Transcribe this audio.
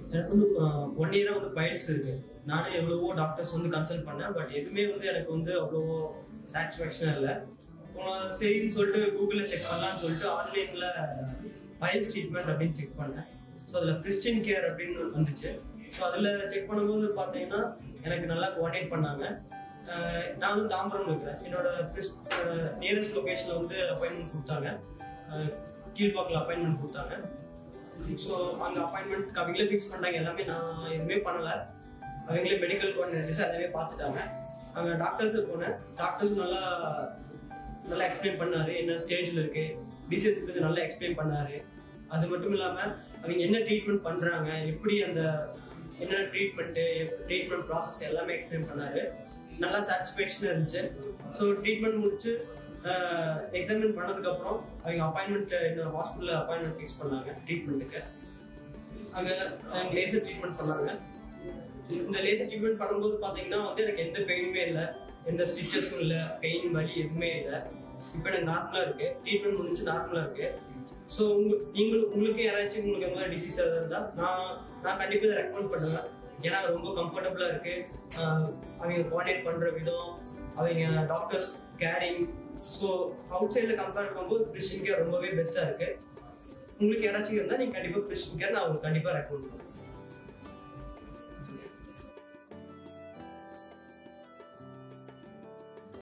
எனக்கு வந்து ஒன் இயரா வந்து பைல்ஸ் இருக்கு நானே எவ்வளவோ டாக்டர்ஸ் வந்து கன்சல்ட் பண்ணேன் பட் எதுவுமே வந்து எனக்கு வந்து அவ்வளவோ சாட்டிஸ்ஃபேக்ஷனா இல்லை அப்புறம் சரின்னு சொல்லிட்டு கூகுள்ல செக் பண்ணலாம்னு சொல்லிட்டு ஆன்லைன்ல பைல்ஸ் ட்ரீட்மெண்ட் அப்படின்னு செக் பண்ணேன் ஸோ அதில் கிறிஸ்டின் கேர் அப்படின்னு வந்துச்சு ஸோ அதில் செக் பண்ணும்போது பார்த்தீங்கன்னா எனக்கு நல்லா கோஆர்டினேட் பண்ணாங்க அஹ் நான் வந்து தாம்பரம் இருக்கிறேன் என்னோட நியரஸ்ட் லொகேஷனில் வந்து அப்பாயின்மெண்ட் கொடுத்தாங்க அஹ் கீழ்பாக்கில் அப்பாயின்மெண்ட் கொடுத்தாங்க ஸோ அங்கே அப்பாயின்மெண்ட் அவங்களே ஃபிக்ஸ் பண்ணிட்டாங்க எல்லாமே நான் எதுவுமே பண்ணலை அவங்களே மெடிக்கல் கோஆர்டினேட்டர்ஸ் எல்லாமே பார்த்துட்டாங்க அங்கே டாக்டர்ஸ் போனேன் டாக்டர்ஸ் நல்லா நல்லா எக்ஸ்பிளைன் பண்ணாரு என்ன ஸ்டேஜில் இருக்கு டிசீஸ் பற்றி நல்லா எக்ஸ்பிளைன் பண்ணாரு அது மட்டும் இல்லாமல் அவங்க என்ன ட்ரீட்மெண்ட் பண்ணுறாங்க எப்படி அந்த என்ன ட்ரீட்மெண்ட்டு ட்ரீட்மெண்ட் ப்ராசஸ் எல்லாமே எக்ஸ்பிளைன் பண்ணாரு நல்லா சாட்டிஸ்ஃபேக்ஷனாக இருந்துச்சு ஸோ ட்ரீட்மெண்ட் முடிச்சு எக்ஸாமின் பண்ணதுக்கப்புறம் அவங்க அப்பாயின்மெண்ட் இன்னொரு ஹாஸ்பிட்டலில் அப்பாயின்மெண்ட் ஃபிக்ஸ் பண்ணாங்க ட்ரீட்மெண்ட்டுக்கு அங்கே லேசர் ட்ரீட்மெண்ட் பண்ணாங்க இந்த லேசர் ட்ரீட்மெண்ட் பண்ணும்போது பார்த்தீங்கன்னா வந்து எனக்கு எந்த பெயினுமே இல்லை எந்த ஸ்டிச்சஸும் இல்லை பெயின் வலி எதுவுமே இல்லை இப்போ எனக்கு நார்மலாக இருக்கு ட்ரீட்மெண்ட் முடிஞ்சு நார்மலாக இருக்கு ஸோ உங்க நீங்களும் உங்களுக்கு யாராச்சும் உங்களுக்கு எந்த மாதிரி டிசீஸ் இருந்தால் நான் நான் கண்டிப்பாக இதை ரெக்கமெண்ட் பண்ணுவேன் ஏன்னா ரொம்ப கம்ஃபர்டபுளாக இருக்கு ஆஹ் அவங்க கோஆர்டினேட் பண்ணுற விதம் அவங்க டாக்டர்ஸ் கேரிங் ஸோ அவுட் சைடில் கம்பேர் பண்ணும்போது கிறிஸ்டின் கேர் ரொம்பவே பெஸ்ட்டாக இருக்கு உங்களுக்கு யாராச்சும் இருந்தால் நீங்கள் கண்டிப்பாக கிறிஸ்டின் கேர் நான் உங்களுக்கு கண்டிப்பாக ரெக்கமெண்ட் பண்ணுவேன்